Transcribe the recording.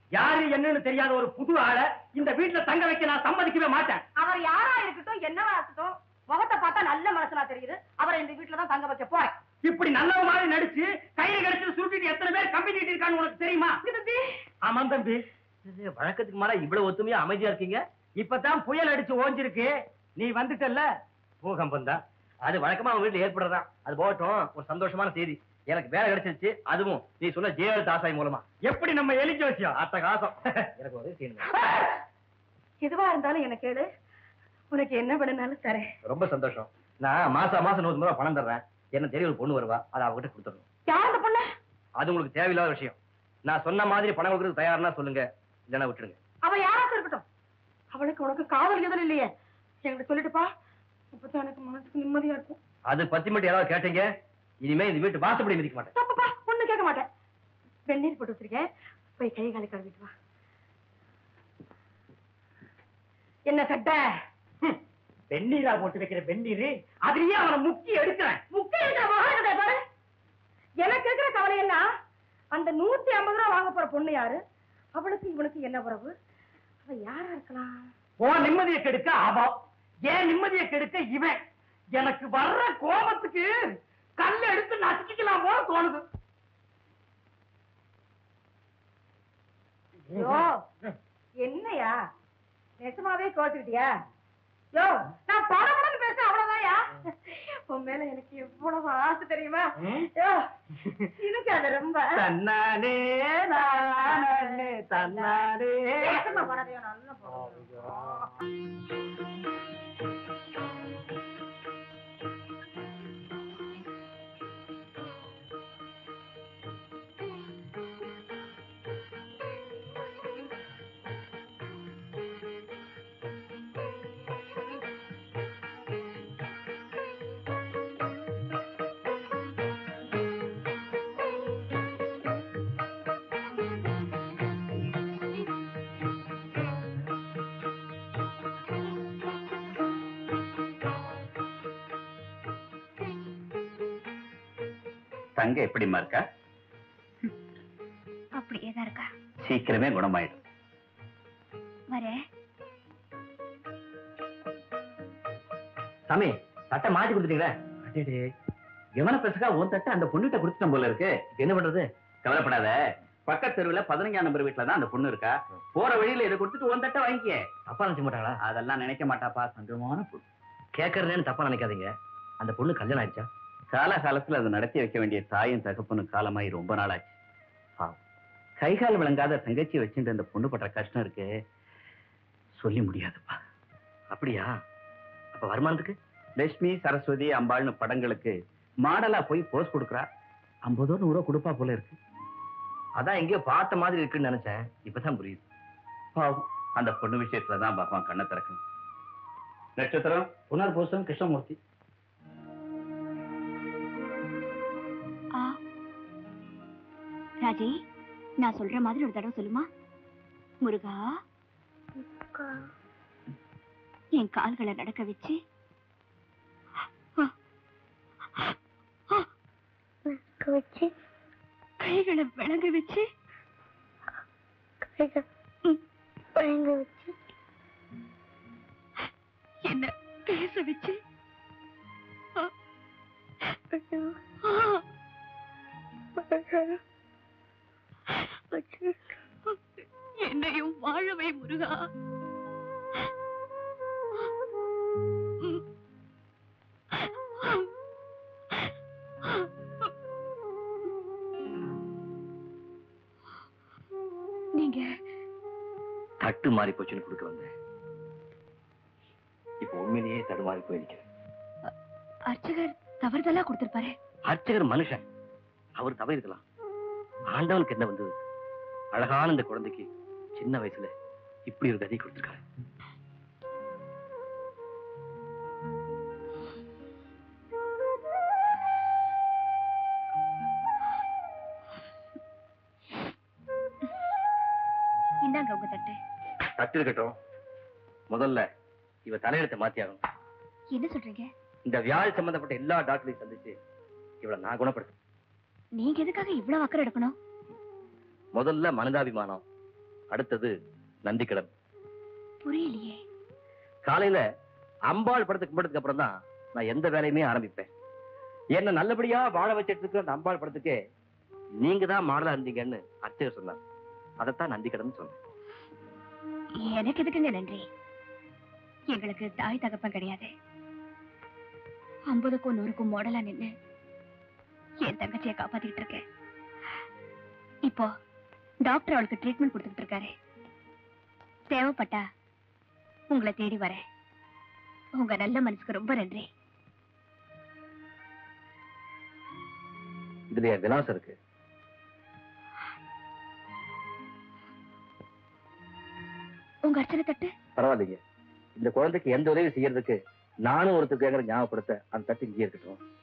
யாரு என்னன்னு தெரியாத ஒரு புது ஆளை இந்த வீட்டுல தங்க வைக்க நான் சம்மதிக்கவே மாட்டேன் அவர் யாரா இருக்கட்டும் என்னவா இருக்கட்டும் முகத்தை பார்த்தா நல்ல மனசனா தெரியுது அவரை இந்த வீட்டுல தான் தங்க வைக்க போறேன் இப்படி நல்லவ மாதிரி நடிச்சு கையில கிடைச்சு சுருட்டிட்டு எத்தனை பேர் கம்பி இருக்கான்னு உனக்கு தெரியுமா ஆமா தம்பி இது வழக்கத்துக்கு மேல இவ்வளவு ஒத்துமையா அமைதியா இருக்கீங்க இப்பதான் புயல் அடிச்சு ஓஞ்சிருக்கு நீ வந்துட்டல்ல பூகம்பம் தான் அது வழக்கமா உங்க வீட்டுல ஏற்படுறதா அது போகட்டும் ஒரு சந்தோஷமான செய்தி எனக்கு வேலை கிடைச்சிருச்சு அதுவும் நீ சொன்ன ஜெயலலிதா ஆசாய் மூலமா எப்படி நம்ம எலிஞ்ச வச்சியோம் அத்த காசம் எனக்கு ஒரு செய்யுங்க எதுவா இருந்தாலும் எனக்கு கேளு உனக்கு என்ன வேணும்னாலும் தரேன் ரொம்ப சந்தோஷம் நான் மாசம் மாசம் நூறு ரூபாய் பணம் தர்றேன் என்ன தெரிய ஒரு பொண்ணு வருவா அதை அவகிட்ட கொடுத்துடணும் யார் அந்த பொண்ணு அது உங்களுக்கு தேவையில்லாத விஷயம் நான் சொன்ன மாதிரி பணம் கொடுக்கறது தயார்னா சொல்லுங்க இல்லைன்னா விட்டுருங்க அவ யாராச்சும் இருக்கட்டும் அவளுக்கு உனக்கு காதல் எதுவும் இல்லையே என்கிட்ட சொல்லிட்டுப்பா அப்பதான் எனக்கு மனசுக்கு நிம்மதியா இருக்கும் அது பத்தி மட்டும் ஏதாவது கேட்டீங்க இனிமே இந்த வீட்டு வாசப்படி மிதிக்க மாட்டேன் தப்புப்பா ஒண்ணு கேட்க மாட்டேன் வெந்நீர் போட்டு வச்சிருக்கேன் போய் கை காலை கழுவிட்டு வா என்ன சட்டை ஹம், வெந்நீரா போட்டு வைக்கிற வெந்நீர் அதுலயே அவனை முக்கி எடுக்கிறேன் முக்கிய இருக்கிற மகாராஜா பாரு எனக்கு இருக்கிற கவலை எல்லாம் அந்த நூத்தி ஐம்பது ரூபா வாங்க போற பொண்ணு யாரு அவளுக்கு இவனுக்கு என்ன உறவு அவ யாரா இருக்கலாம் உன் நிம்மதியை கெடுக்க அவன் ஏன் நிம்மதியை கெடுக்க இவன் எனக்கு வர்ற கோபத்துக்கு கல்ல எடுத்து நசுக்கிக்கலாம் போல தோணுது யோ என்னையா நெசமாவே கோச்சுக்கிட்டியா யோ நான் படபடன்னு பேச அவ்வளவுதான்யா உன் மேல எனக்கு எவ்வளவு ஆசை தெரியுமா ம்? யோ எனக்கு அது ரொம்ப தன்னானே நானே தன்னானே பேசாம போறாதே, நல்லா போறாதே. தங்க எப்படிம்மா இருக்கா அப்படியே தான் இருக்கா சீக்கிரமே குணமாயிடும் வரேன் சாமி தட்டை மாத்தி கொடுத்துட்டீங்களே அடேடே எவன பெருசுக்கா உன் தட்டை அந்த பொண்ணுகிட்ட கொடுத்துட்டோம் போல இருக்கு என்ன பண்றது கவலைப்படாத பக்கத்து தெருவுல பதினஞ்சாம் நம்பர் வீட்டுல தான் அந்த பொண்ணு இருக்கா போற வழியில இதை கொடுத்துட்டு உன் தட்டை வாங்கிக்க தப்பா நினைச்ச மாட்டாங்களா அதெல்லாம் நினைக்க மாட்டாப்பா சங்கமான பொண்ணு கேட்கறதுன்னு தப்பா நினைக்காதீங்க அந்த பொண்ணு கல்யாணம் ஆயிடுச்சா காலகாலத்துல அதை நடத்தி வைக்க வேண்டிய தாயும் தகப்பனும் காலமாயி ரொம்ப நாள் ஆச்சு பாவம். கை கால் விளங்காத தங்கச்சி வச்சுட்டு அந்த பொண்ணு படுற கஷ்டம் இருக்கு சொல்லி முடியாதுப்பா அப்படியா அப்ப வருமானத்துக்கு லட்சுமி சரஸ்வதி அம்பாள்னு படங்களுக்கு மாடலா போய் போஸ் கொடுக்குறா ஐம்பதோ நூறோ கொடுப்பா போல இருக்கு அதான் எங்கேயோ பார்த்த மாதிரி இருக்குன்னு நினைச்சேன் இப்பதான் புரியுது பாவம் அந்த பொண்ணு விஷயத்துல தான் பகவான் கண்ணை திறக்கணும் நட்சத்திரம் புனர் பூசம் கிருஷ்ணமூர்த்தி ஆ ராஜி நான் சொல்ற மாதிரி ஒரு தடவை சொல்லுமா முருகா என் கால்களை நடக்க வச்சு வச்சு கைகளை விளங்க வச்சு ம், பழங்க வச்சு என்ன பேச வச்சு ஆ, ஆ, வச்சு என்னையும் வாழவை முருகா ம். நீங்க தட்டு மாறி போச்சுன்னு கொடுக்க வந்தேன் இப்ப உண்மையிலேயே தடுமாறி போயிருக்கேன் அர்ச்சகர் தவறுதலா கொடுத்திருப்பாரு அர்ச்சகர் மனுஷன் அவர் தவறிருக்கலாம் ஆண்டவனுக்கு என்ன வந்தது அழகான இந்த குழந்தைக்கு சின்ன வயசுல இப்படி ஒரு கதி கொடுத்திருக்காரு இந்தாங்க உங்க தட்டு தட்டு இருக்கட்டும் முதல்ல இவ தலையெழுத்தை மாத்தி ஆகணும் என்ன சொல்றீங்க இந்த வியாதி சம்பந்தப்பட்ட எல்லா டாக்டரையும் சந்திச்சு இவளை நான் குணப்படுத்தேன் நீங்க எதுக்காக இவ்வளவு அக்கறை எடுக்கணும் முதல்ல மனிதாபிமானம் அடுத்தது நந்திக்கடன் புரியலையே காலையில அம்பாள் படத்துக்கு கும்பிட்டதுக்கு அப்புறம் தான் நான் எந்த வேலையுமே ஆரம்பிப்பேன் என்ன நல்லபடியா வாழ வச்சிட்டு அந்த அம்பாள் படத்துக்கே நீங்க தான் மாடலா இருந்தீங்கன்னு அர்ச்சகர் சொன்னார் அதைத்தான் நந்திக்கடன் சொன்னேன் எனக்கு எதுக்குங்க நன்றி எங்களுக்கு தாய் தகப்பன் கிடையாது ஐம்பதுக்கும் நூறுக்கும் மாடலா நின்னு என் தங்கச்சியை காப்பாத்திட்டு இருக்கேன் இப்போ டாக்டர் அவளுக்கு ட்ரீட்மெண்ட் கொடுத்துட்டு இருக்காரு தேவைப்பட்டா உங்களை தேடி வரேன் உங்க நல்ல மனசுக்கு ரொம்ப நன்றி இதுல என் விலாசம் இருக்கு உங்க அர்ச்சனை தட்டு பரவாயில்லைங்க இந்த குழந்தைக்கு எந்த உதவி செய்யறதுக்கு நானும் ஒருத்தர் கேட்கற ஞாபகப்படுத்த அந்த தட்டு இங்கே இருக்கட்டும்